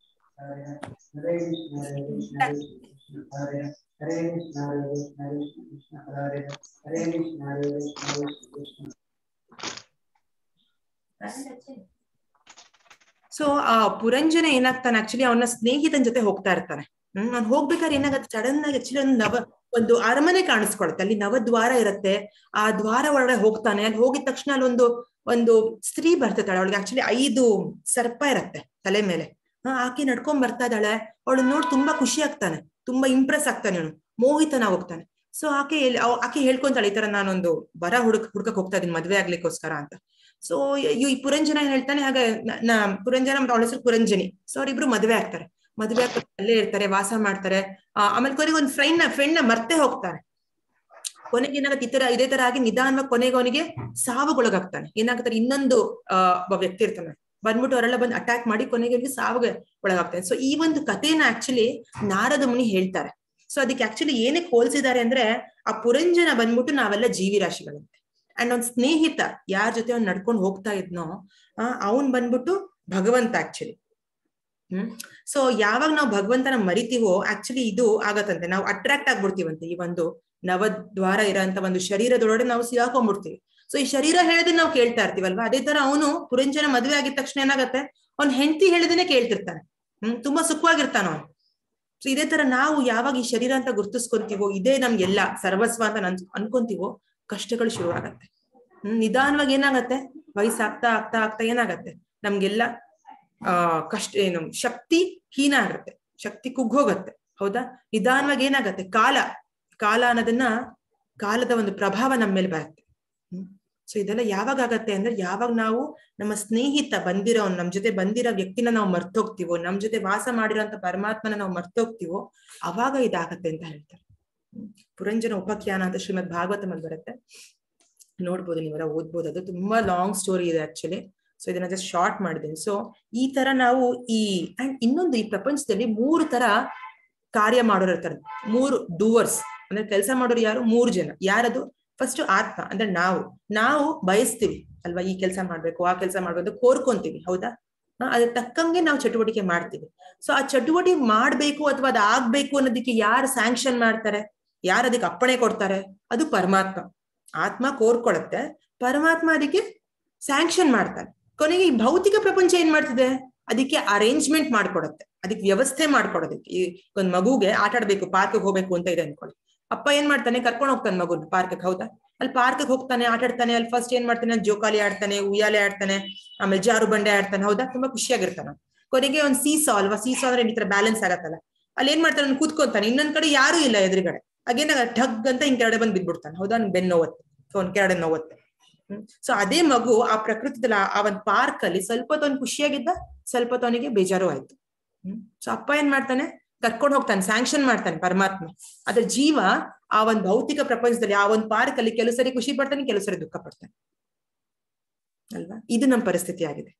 ಸೊ ಆ ಪುರಂಜನ ಏನಾಗ್ತಾನೆ ಆಕ್ಚುಲಿ ಅವನ ಸ್ನೇಹಿತನ ಜೊತೆ ಹೋಗ್ತಾ ಇರ್ತಾನೆ ಹ್ಮ್ ಅವ್ನು ಹೋಗ್ಬೇಕಾದ್ರೆ ಏನಾಗತ್ತೆ ಸಡನ್ ಆಗಿ ಆಕ್ಚುಲಿ ಒಂದು ನವ ಒಂದು ಅರಮನೆ ಕಾಣಿಸ್ಕೊಳುತ್ತೆ ಅಲ್ಲಿ ನವದ್ವಾರ ಇರುತ್ತೆ ಆ ದ್ವಾರ ಒಳಗಡೆ ಹೋಗ್ತಾನೆ ಅಲ್ಲಿ ಹೋಗಿದ ತಕ್ಷಣ ಅಲ್ಲೊಂದು ಒಂದು ಸ್ತ್ರೀ ಬರ್ತಿದ್ದಾಳೆ ಅವಳಿಗೆ ಆಕ್ಚುಲಿ ಐದು ಸರ್ಪ ಇರತ್ತೆ ತಲೆ ಮೇಲೆ ಹಾ ಆಕೆ ನಡ್ಕೊಂಡ್ ಬರ್ತಾ ಇದ್ದಾಳೆ ಅವಳು ನೋಡಿ ತುಂಬಾ ಖುಷಿ ಆಗ್ತಾನೆ ತುಂಬಾ ಇಂಪ್ರೆಸ್ ಆಗ್ತಾನೆ ಅವನು ಮೋಹಿತನ ಹೋಗ್ತಾನೆ ಸೊ ಆಕೆ ಆಕೆ ಹೇಳ್ಕೊಂತಾಳೆ ಈ ತರ ನಾನೊಂದು ಬರ ಹುಡುಕ್ ಹುಡ್ಕಕ್ ಹೋಗ್ತಾ ಇದೀನಿ ಮದ್ವೆ ಆಗ್ಲಿಕ್ಕೋಸ್ಕರ ಅಂತ ಸೊ ಈ ಪುರಂಜನ ಏನ್ ಹೇಳ್ತಾನೆ ಹಾಗೆ ನಾ ಪುರಂಜನ ಮತ್ತೆ ಅವಳ ಹೆಸರು ಪುರಂಜನಿ ಸೊ ಅವ್ರಿಬ್ರು ಮದ್ವೆ ಆಗ್ತಾರೆ ಮದ್ವೆ ಆಗ್ತಾರೆ ಅಲ್ಲೇ ಇರ್ತಾರೆ ವಾಸ ಮಾಡ್ತಾರೆ ಆಮೇಲೆ ಕೊನೆಗೆ ಒಂದು ಫ್ರೆಂಡ್ ನ ಫ್ರೆಂಡ್ ನ ಮರ್ತೆ ಹೋಗ್ತಾರೆ ಕೊನೆಗೆ ಏನಾಗುತ್ತೆ ಈ ತರ ಇದೇ ತರ ಆಗಿ ನಿಧಾನವಾಗಿ ಕೊನೆಗೆ ಅವನಿಗೆ ಸಾವುಗೊಳಗಾಗ್ತಾನೆ ಏನಾಗ್ತಾರೆ ಇನ್ನೊಂದು ಒಬ್ಬ ವ್ಯಕ್ತಿ ಇರ್ತಾನೆ ಬಂದ್ಬಿಟ್ಟು ಅವರೆಲ್ಲ ಬಂದು ಅಟ್ಯಾಕ್ ಮಾಡಿ ಕೊನೆಗೆ ಅವನಿಗೆ ಸಾವಿಗೆ ಒಳಗಾಗ್ತಾನೆ ಸೊ ಈ ಒಂದು ಕಥೆನ ಆಕ್ಚುಲಿ ನಾರದ ಮುನಿ ಹೇಳ್ತಾರೆ ಸೊ ಅದಕ್ಕೆ ಆಕ್ಚುಲಿ ಏನಕ್ಕೆ ಹೋಲ್ಸಿದ್ದಾರೆ ಅಂದ್ರೆ ಆ ಪುರಂಜನ ಬಂದ್ಬಿಟ್ಟು ನಾವೆಲ್ಲ ಜೀವಿ ರಾಶಿಗಳಂತೆ ಅಂಡ್ ಅವ್ನ್ ಸ್ನೇಹಿತ ಯಾರ ಜೊತೆ ಅವ್ನ್ ನಡ್ಕೊಂಡು ಹೋಗ್ತಾ ಇದ್ನೋ ಅವನ್ ಬಂದ್ಬಿಟ್ಟು ಭಗವಂತ ಆಕ್ಚುಲಿ ಹ್ಮ್ ಸೊ ಯಾವಾಗ ನಾವು ಭಗವಂತನ ಮರಿತೀವೋ ಆಕ್ಚುಲಿ ಇದು ಆಗತ್ತಂತೆ ನಾವು ಅಟ್ರಾಕ್ಟ್ ಆಗ್ಬಿಡ್ತೀವಂತೆ ಈ ಒಂದು ನವದ್ವಾರ ಇರೋಂತ ಒಂದು ಶರೀರದೊಳಗಡೆ ನಾವು ಸಿಗಾಕೊಂಡ್ಬಿಡ್ತೀವಿ ಸೊ ಈ ಶರೀರ ಹೇಳೋದನ್ನ ನಾವು ಕೇಳ್ತಾ ಇರ್ತೀವಲ್ವಾ ಅದೇ ತರ ಅವನು ಪುರಂಜನ ಮದ್ವೆ ಆಗಿದ ತಕ್ಷಣ ಏನಾಗತ್ತೆ ಅವ್ನ್ ಹೆಂಡತಿ ಹೇಳಿದನೆ ಕೇಳ್ತಿರ್ತಾನೆ ಹ್ಮ್ ತುಂಬಾ ಸುಖವಾಗಿರ್ತಾನ ಅವ್ನು ಸೊ ಇದೇ ತರ ನಾವು ಯಾವಾಗ ಈ ಶರೀರ ಅಂತ ಗುರ್ತಿಸ್ಕೊಂತೀವೋ ಇದೇ ನಮ್ಗೆಲ್ಲ ಸರ್ವಸ್ವ ಅಂತ ನನ್ ಅನ್ಕೊಂತೀವೋ ಕಷ್ಟಗಳು ಶುರು ಆಗತ್ತೆ ಹ್ಮ್ ನಿಧಾನವಾಗಿ ಏನಾಗತ್ತೆ ವಯಸ್ಸಾಗ್ತಾ ಆಗ್ತಾ ಆಗ್ತಾ ಏನಾಗತ್ತೆ ನಮ್ಗೆಲ್ಲ ಆ ಕಷ್ಟ ಏನು ಶಕ್ತಿ ಹೀನ ಆಗತ್ತೆ ಶಕ್ತಿ ಕುಗ್ಗೋಗತ್ತೆ ಹೌದಾ ನಿಧಾನವಾಗಿ ಏನಾಗತ್ತೆ ಕಾಲ ಕಾಲ ಅನ್ನೋದನ್ನ ಕಾಲದ ಒಂದು ಪ್ರಭಾವ ನಮ್ಮ ಮೇಲೆ ಬರುತ್ತೆ ಹ್ಮ್ ಸೊ ಇದೆಲ್ಲ ಯಾವಾಗ ಆಗತ್ತೆ ಅಂದ್ರೆ ಯಾವಾಗ ನಾವು ನಮ್ಮ ಸ್ನೇಹಿತ ಬಂದಿರೋ ನಮ್ ಜೊತೆ ಬಂದಿರೋ ವ್ಯಕ್ತಿನ ನಾವು ಮರ್ತೋಗ್ತಿವೋ ನಮ್ ಜೊತೆ ವಾಸ ಮಾಡಿರೋಂತ ಪರಮಾತ್ಮನ ನಾವು ಮರ್ತೋಗ್ತಿವೋ ಅವಾಗ ಇದಾಗತ್ತೆ ಅಂತ ಹೇಳ್ತಾರೆ ಪುರಂಜನ ಉಪಖ್ಯಾನ ಅಂತ ಶ್ರೀಮದ್ ಭಾಗವತಮಲ್ಲಿ ಬರುತ್ತೆ ನೋಡ್ಬೋದು ನೀವೆಲ್ಲ ಓದ್ಬೋದು ಅದು ತುಂಬಾ ಲಾಂಗ್ ಸ್ಟೋರಿ ಇದೆ ಆಕ್ಚುಲಿ ಸೊ ಇದನ್ನ ಜಸ್ಟ್ ಶಾರ್ಟ್ ಮಾಡಿದ್ದೀನಿ ಸೊ ಈ ತರ ನಾವು ಈ ಅಂಡ್ ಇನ್ನೊಂದು ಈ ಪ್ರಪಂಚದಲ್ಲಿ ಮೂರು ತರ ಕಾರ್ಯ ಮಾಡೋರು ಇರ್ತಾರೆ ಮೂರು ಡೂವರ್ಸ್ ಅಂದ್ರೆ ಕೆಲಸ ಮಾಡೋರು ಯಾರು ಮೂರು ಜನ ಯಾರದು ಫಸ್ಟ್ ಆತ್ಮ ಅಂದ್ರೆ ನಾವು ನಾವು ಬಯಸ್ತೀವಿ ಅಲ್ವಾ ಈ ಕೆಲಸ ಮಾಡ್ಬೇಕು ಆ ಕೆಲಸ ಮಾಡ್ಬೇಕು ಕೋರ್ಕೊಂತೀವಿ ಹೌದಾ ಅದ್ರ ತಕ್ಕಂಗೆ ನಾವು ಚಟುವಟಿಕೆ ಮಾಡ್ತೀವಿ ಸೊ ಆ ಚಟುವಟಿಕೆ ಮಾಡ್ಬೇಕು ಅಥವಾ ಅದ್ ಆಗ್ಬೇಕು ಅನ್ನೋದಕ್ಕೆ ಯಾರು ಸ್ಯಾಂಕ್ಷನ್ ಮಾಡ್ತಾರೆ ಯಾರು ಅದಕ್ಕೆ ಅಪ್ಪಣೆ ಕೊಡ್ತಾರೆ ಅದು ಪರಮಾತ್ಮ ಆತ್ಮ ಕೋರ್ಕೊಳತ್ತೆ ಪರಮಾತ್ಮ ಅದಕ್ಕೆ ಸ್ಯಾಂಕ್ಷನ್ ಮಾಡ್ತಾನೆ ಕೊನೆಗೆ ಈ ಭೌತಿಕ ಪ್ರಪಂಚ ಏನ್ ಮಾಡ್ತಿದೆ ಅದಕ್ಕೆ ಅರೇಂಜ್ಮೆಂಟ್ ಮಾಡ್ಕೊಡತ್ತೆ ಅದಕ್ಕೆ ವ್ಯವಸ್ಥೆ ಮಾಡ್ಕೊಡೋದಕ್ಕೆ ಈ ಒಂದ್ ಮಗುಗೆ ಆಟ ಆಡ್ಬೇಕು ಪಾರ್ಕ್ ಹೋಗ್ಬೇಕು ಅಂತ ಇದೆ ಅನ್ಕೊಳ್ಳಿ ಅಪ್ಪ ಏನ್ ಮಾಡ್ತಾನೆ ಕರ್ಕೊಂಡು ಹೋಗ್ತಾನೆ ಮಗುನ್ ಪಾರ್ಕ್ ಹೌದಾ ಅಲ್ಲಿ ಪಾರ್ಕ್ ಹೋಗ್ತಾನೆ ಆಟ ಆಡ್ತಾನೆ ಅಲ್ಲಿ ಫಸ್ಟ್ ಏನ್ ಮಾಡ್ತಾನೆ ಜೋಕಾಲಿ ಆಡ್ತಾನೆ ಉಯ್ಯಾಲೆ ಆಡ್ತಾನೆ ಆಮೇಲೆ ಜಾರು ಬಂಡೆ ಆಡ್ತಾನೆ ಹೌದಾ ತುಂಬಾ ಖುಷಿಯಾಗಿರ್ತಾನೆ ಕೊನೆಗೆ ಒಂದ್ ಸೀಸಾ ಅಲ್ವಾ ಸೀಸಾ ಅಂದ್ರೆ ಈ ತರ ಬ್ಯಾಲೆನ್ಸ್ ಆಗತ್ತಲ್ಲ ಅಲ್ಲಿ ಏನ್ ಮಾಡ್ತಾನೆ ಅವ್ನು ಕೂತ್ಕೊಂತಾನೆ ಇನ್ನೊಂದ್ ಕಡೆ ಯಾರು ಇಲ್ಲ ಎದುರುಗಡೆ ಹಾಗೇನಾಗ ಠಗ್ ಅಂತ ಹಿಂಗ್ ಕೆಳಗಡೆ ಬಂದ್ ಬಿದ್ಬಿಡ್ತಾನೆ ಹೌದಾ ಅವ್ನ್ ಬೆನ್ನು ನೋವತ್ತೆ ಸೊ ಅವ್ನ್ ಕೆಳಗಡೆ ನೋವತ್ತೆ ಸೊ ಅದೇ ಮಗು ಆ ಪ್ರಕೃತಿದಲ್ಲಿ ಆ ಒಂದ್ ಪಾರ್ಕ್ ಅಲ್ಲಿ ಸ್ವಲ್ಪ ಹೊತ್ತು ಖುಷಿಯಾಗಿದ್ದ ಸ್ವಲ್ಪ ಹೊತ್ತವನಿಗೆ ಬೇಜಾರು ಆಯ್ತು ಹ್ಮ್ ಸೊ ಅಪ್ಪ ಏನ್ ಮಾಡ್ತಾನೆ ಕರ್ಕೊಂಡು ಹೋಗ್ತಾನೆ ಸ್ಯಾಂಕ್ಷನ್ ಮಾಡ್ತಾನೆ ಪರಮಾತ್ಮ ಅದ್ರ ಜೀವ ಆ ಒಂದ್ ಭೌತಿಕ ಪ್ರಪಂಚದಲ್ಲಿ ಆ ಒಂದ್ ಪಾರ್ಕ್ ಅಲ್ಲಿ ಕೆಲವು ಸರಿ ಖುಷಿ ಪಡ್ತಾನೆ ಕೆಲವು ಸರಿ ದುಃಖ ಪಡ್ತಾನೆ ಅಲ್ವಾ ಇದು ನಮ್ಮ ಪರಿಸ್ಥಿತಿ ಆಗಿದೆ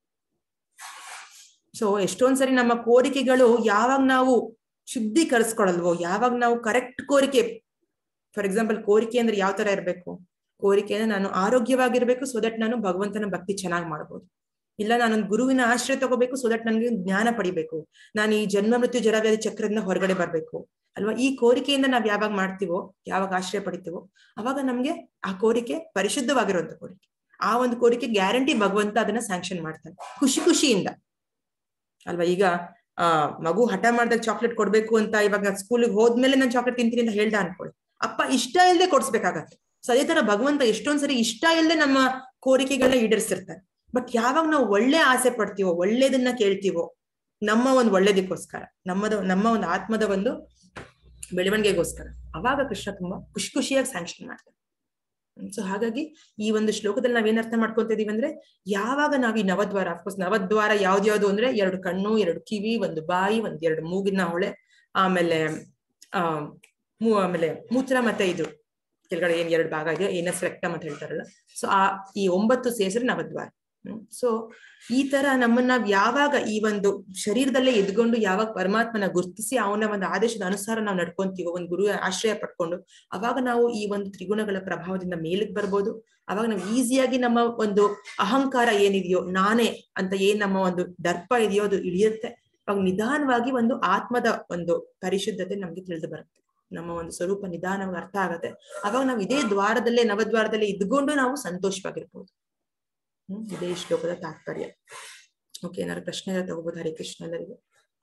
ಸೊ ಎಷ್ಟೊಂದ್ ಸರಿ ನಮ್ಮ ಕೋರಿಕೆಗಳು ಯಾವಾಗ ನಾವು ಶುದ್ಧೀಕರಿಸ್ಕೊಳಲ್ವೋ ಯಾವಾಗ ನಾವು ಕರೆಕ್ಟ್ ಕೋರಿಕೆ ಫಾರ್ ಎಕ್ಸಾಂಪಲ್ ಕೋರಿಕೆ ಅಂದ್ರೆ ಯಾವ ತರ ಇರ್ಬೇಕು ಕೋರಿಕೆ ಅಂದ್ರೆ ನಾನು ಆರೋಗ್ಯವಾಗಿರ್ಬೇಕು ಸೊ ದಟ್ ನಾನು ಭಗವಂತನ ಭಕ್ತಿ ಚೆನ್ನಾಗಿ ಮಾಡ್ಬೋದು ಇಲ್ಲ ನಾನೊಂದು ಗುರುವಿನ ಆಶ್ರಯ ತಗೋಬೇಕು ಸೊ ದಟ್ ನನಗೆ ಜ್ಞಾನ ಪಡಿಬೇಕು ನಾನು ಈ ಜನ್ಮ ಮೃತ್ಯು ಜರಾವ್ಯಾಧಿ ಚಕ್ರದಿಂದ ಹೊರಗಡೆ ಬರ್ಬೇಕು ಅಲ್ವಾ ಈ ಕೋರಿಕೆಯಿಂದ ನಾವ್ ಯಾವಾಗ ಮಾಡ್ತೀವೋ ಯಾವಾಗ ಆಶ್ರಯ ಪಡಿತೀವೋ ಅವಾಗ ನಮ್ಗೆ ಆ ಕೋರಿಕೆ ಪರಿಶುದ್ಧವಾಗಿರುವಂತ ಕೋರಿಕೆ ಆ ಒಂದು ಕೋರಿಕೆ ಗ್ಯಾರಂಟಿ ಭಗವಂತ ಅದನ್ನ ಸ್ಯಾಂಕ್ಷನ್ ಮಾಡ್ತಾನೆ ಖುಷಿ ಖುಷಿಯಿಂದ ಅಲ್ವಾ ಈಗ ಆ ಮಗು ಹಠ ಮಾಡಿದಾಗ ಚಾಕ್ಲೇಟ್ ಕೊಡ್ಬೇಕು ಅಂತ ಇವಾಗ ಸ್ಕೂಲಿಗೆ ಹೋದ್ಮೇಲೆ ನಾನು ಚಾಕ್ಲೇಟ್ ತಿಂತೀನಿ ಅಂತ ಹೇಳ್ದ ಅನ್ಕೊಳ್ಳಿ ಅಪ್ಪ ಇಷ್ಟ ಇಲ್ಲದೆ ಕೊಡ್ಸ್ಬೇಕಾಗತ್ತೆ ಸೊ ಅದೇ ತರ ಭಗವಂತ ಎಷ್ಟೊಂದ್ಸರಿ ಇಷ್ಟ ಇಲ್ಲದೆ ನಮ್ಮ ಕೋರಿಕೆಗಳನ್ನ ಈಡೇರಿಸಿರ್ತಾರೆ ಬಟ್ ಯಾವಾಗ ನಾವು ಒಳ್ಳೆ ಆಸೆ ಪಡ್ತೀವೋ ಒಳ್ಳೇದನ್ನ ಕೇಳ್ತೀವೋ ನಮ್ಮ ಒಂದು ಒಳ್ಳೇದಕ್ಕೋಸ್ಕರ ನಮ್ಮದ ನಮ್ಮ ಒಂದು ಆತ್ಮದ ಒಂದು ಬೆಳವಣಿಗೆಗೋಸ್ಕರ ಅವಾಗ ಕೃಷ್ಣ ತುಂಬಾ ಖುಷಿ ಖುಷಿಯಾಗಿ ಸ್ಯಾಂಕ್ಷನ್ ಮಾಡ್ತಾರೆ ಸೊ ಹಾಗಾಗಿ ಈ ಒಂದು ಶ್ಲೋಕದಲ್ಲಿ ನಾವೇನ್ ಅರ್ಥ ಮಾಡ್ಕೊಂತ ಇದೀವಿ ಅಂದ್ರೆ ಯಾವಾಗ ನಾವ್ ಈ ನವದ್ವಾರ ಅಫ್ಕೋರ್ಸ್ ನವದ್ವಾರ ಯಾವ್ದ್ಯಾವ್ದು ಅಂದ್ರೆ ಎರಡು ಕಣ್ಣು ಎರಡು ಕಿವಿ ಒಂದು ಬಾಯಿ ಒಂದ್ ಎರಡು ಮೂಗಿನ ಹೊಳೆ ಆಮೇಲೆ ಆ ಮೂ ಆಮೇಲೆ ಮೂತ್ರ ಮತ್ತೆ ಇದು ಕೆಳಗಡೆ ಏನ್ ಎರಡು ಭಾಗ ಇದೆ ಏನಸ್ ರೆಕ್ಟಮ್ ಅಂತ ಹೇಳ್ತಾರಲ್ಲ ಸೊ ಆ ಈ ಒಂಬತ್ತು ಸೇರಿದ್ರೆ ನವದ್ವಾರ ಹ್ಮ್ ಸೊ ಈ ತರ ನಮ್ಮನ್ನ ಯಾವಾಗ ಈ ಒಂದು ಶರೀರದಲ್ಲೇ ಎದ್ಕೊಂಡು ಯಾವಾಗ ಪರಮಾತ್ಮನ ಗುರ್ತಿಸಿ ಅವನ ಒಂದು ಆದೇಶದ ಅನುಸಾರ ನಾವು ನಡ್ಕೊಂತೀವೋ ಒಂದು ಗುರು ಆಶ್ರಯ ಪಡ್ಕೊಂಡು ಅವಾಗ ನಾವು ಈ ಒಂದು ತ್ರಿಗುಣಗಳ ಪ್ರಭಾವದಿಂದ ಮೇಲಕ್ಕೆ ಬರ್ಬೋದು ಅವಾಗ ನಾವು ಈಸಿಯಾಗಿ ನಮ್ಮ ಒಂದು ಅಹಂಕಾರ ಏನಿದೆಯೋ ನಾನೇ ಅಂತ ಏನ್ ನಮ್ಮ ಒಂದು ದರ್ಪ ಇದೆಯೋ ಅದು ಇಳಿಯುತ್ತೆ ಅವಾಗ ನಿಧಾನವಾಗಿ ಒಂದು ಆತ್ಮದ ಒಂದು ಪರಿಶುದ್ಧತೆ ನಮ್ಗೆ ತಿಳಿದು ಬರುತ್ತೆ ನಮ್ಮ ಒಂದು ಸ್ವರೂಪ ನಿಧಾನವಾಗಿ ಅರ್ಥ ಆಗತ್ತೆ ಅವಾಗ ನಾವು ಇದೇ ದ್ವಾರದಲ್ಲೇ ನವದ್ವಾರದಲ್ಲೇ ಇದ್ಕೊಂಡು ನಾವು ಸಂತೋಷವಾಗಿರ್ಬೋದು ಹ್ಮ್ ಇದೇ ಶ್ಲೋಕದ ತಾತ್ಪರ್ಯ ಓಕೆ ಏನಾದ್ರು ಪ್ರಶ್ನೆ ತಗೋಬಹುದು ಹರೇ ಕೃಷ್ಣ ಎಲ್ಲರಿಗೂ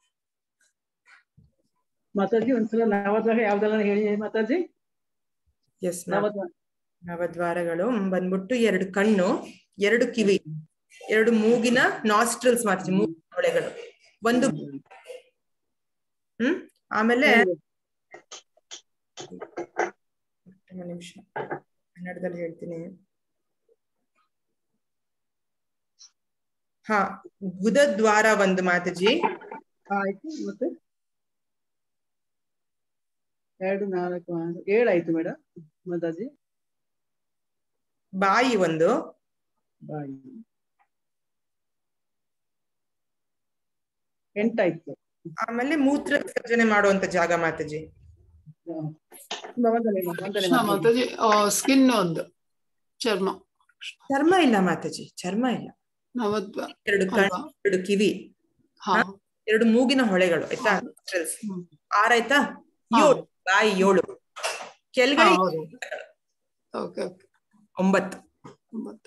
ಮಾತಾಜಿ ಒಂದ್ಸಲ ನವದ್ವಾರ ಯಾವ್ದೆಲ್ಲ ಹೇಳಿ ಮಾತಾಜಿ ಎಸ್ ನವದ್ವಾರ ನವದ್ವಾರಗಳು ಬಂದ್ಬಿಟ್ಟು ಎರಡು ಕಣ್ಣು ಎರಡು ಕಿವಿ ಎರಡು ಮೂಗಿನ ನಾಸ್ಟ್ರಲ್ಸ್ ಮಾತ್ರ ಮೂಗಿನ ಹೊಳೆಗಳು ಒಂದು ಹ್ಮ್ ಆಮೇಲೆ ಒಂದು ನಿಮಿಷ ಕನ್ನಡದಲ್ಲಿ ಹೇಳ್ತೀನಿ ಹಾ ಗುದದ್ವಾರ ಒಂದು ಮಾತಾಜಿ ಆಯ್ತು ಮತ್ತೆ ಎರಡು ನಾಲ್ಕು ಆರು ಏಳಾಯ್ತು ಮೇಡಮ್ ಮಾತಾಜಿ ಬಾಯಿ ಒಂದು ಬಾಯಿ ಎಂಟಾಯ್ತು ಆಮೇಲೆ ಮೂತ್ರ ವಿಸರ್ಜನೆ ಮಾಡುವಂತ ಜಾಗ ಮಾತಾಜಿ ವಂದನೆ ವಂದನೆ ಕೃಷ್ಣ ಮಾತಾಜಿ. ಮಾತಾಜಿ ಸ್ಕಿನ್ ಒಂದು ಚರ್ಮ ಚರ್ಮ ಇಲ್ಲ ಮಾತಾಜಿ ಚರ್ಮ ಇಲ್ಲ ನವದ್ವ ಎರಡು ಕಣ್ಣು ಅಲ್ವಾ? ಎರಡು ಕಿವಿ ಹಾ ಎರಡು ಮೂಗಿನ ಹೊಳೆಗಳು ಆಯ್ತಾ nostrils. ಹ್ಮ್. ಆರಾಯ್ತಾ ಹಾ. ಏಳು ಬಾಯಿ ಏಳು ಹಾ, ಕೆಳಗಡೆ ಹೌದು ಓಕೆ ಓಕೆ ಒಂಬತ್ತು ಒಂಬತ್ತು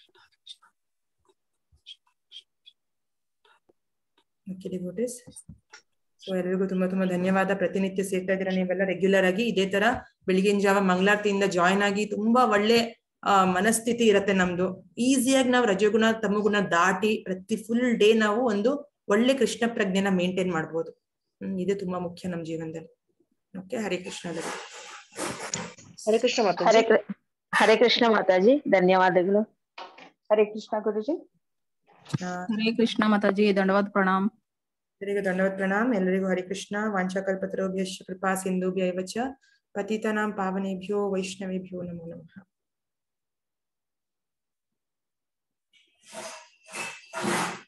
ಸೊ ಎಲ್ಲರಿಗೂ ತುಂಬಾ ತುಂಬಾ ಧನ್ಯವಾದ ಪ್ರತಿನಿತ್ಯ ಸೇರ್ತಾ ಇದ್ದೀರಾ ನೀವೆಲ್ಲ ರೆಗ್ಯುಲರ್ ಆಗಿ ಇದೇ ತರ ಬೆಳಿಗಿನ ಜಾವ ಮಂಗಳಾರತಿಯಿಂದ ಜಾಯ್ನ್ ಆಗಿ ತುಂಬಾ ಒಳ್ಳೆ ಆ ಮನಸ್ಥಿತಿ ಇರತ್ತೆ ನಮ್ದು ಈಸಿಯಾಗಿ ನಾವು ರಜಗುಣ ತಮಗುಣ ದಾಟಿ ಪ್ರತಿ ಫುಲ್ ಡೇ ನಾವು ಒಂದು ಒಳ್ಳೆ ಕೃಷ್ಣ ಪ್ರಜ್ಞೆನ ಮೇಂಟೈನ್ ಮಾಡ್ಬೋದು ಹ್ಮ್ ಇದು ತುಂಬಾ ಮುಖ್ಯ ನಮ್ ಜೀವನದಲ್ಲಿ ಓಕೆ ಹರೇ ಕೃಷ್ಣ ಎಲ್ಲರಿಗೂ. ಹರೇ ಕೃಷ್ಣ ಹರೇ ಮಾತಾಜಿ ಕೃ- ಹರೇ ಕೃಷ್ಣ ಮಾತಾಜಿ ಧನ್ಯವಾದಗಳು ಹರೇ ಕೃಷ್ಣ ಗುರುಜಿ ಆ, ಹರೇ ಕೃಷ್ಣ ಮಾತಾಜಿ ದಂಡವಾದ ಪ್ರಣಾಮ್ ಎಲ್ಲರಿಗೂ ಧನ್ಯವಾದ ಪ್ರಣಾಮ್ ಎಲ್ಲರಿಗೂ ಹರಿಕೃಷ್ಣ ವಾಂಚಾಕಲ್ಪತರೋಭ್ಯಶ್ಚ ಕೃಪಾ ಸಿಂಧುಭ್ಯ ಏವ ಚ ಪತಿತಾನಾಂ ಪಾವನೇಭ್ಯೋ ವೈಷ್ಣವೇಭ್ಯೋ ನಮೋ ನಮಃ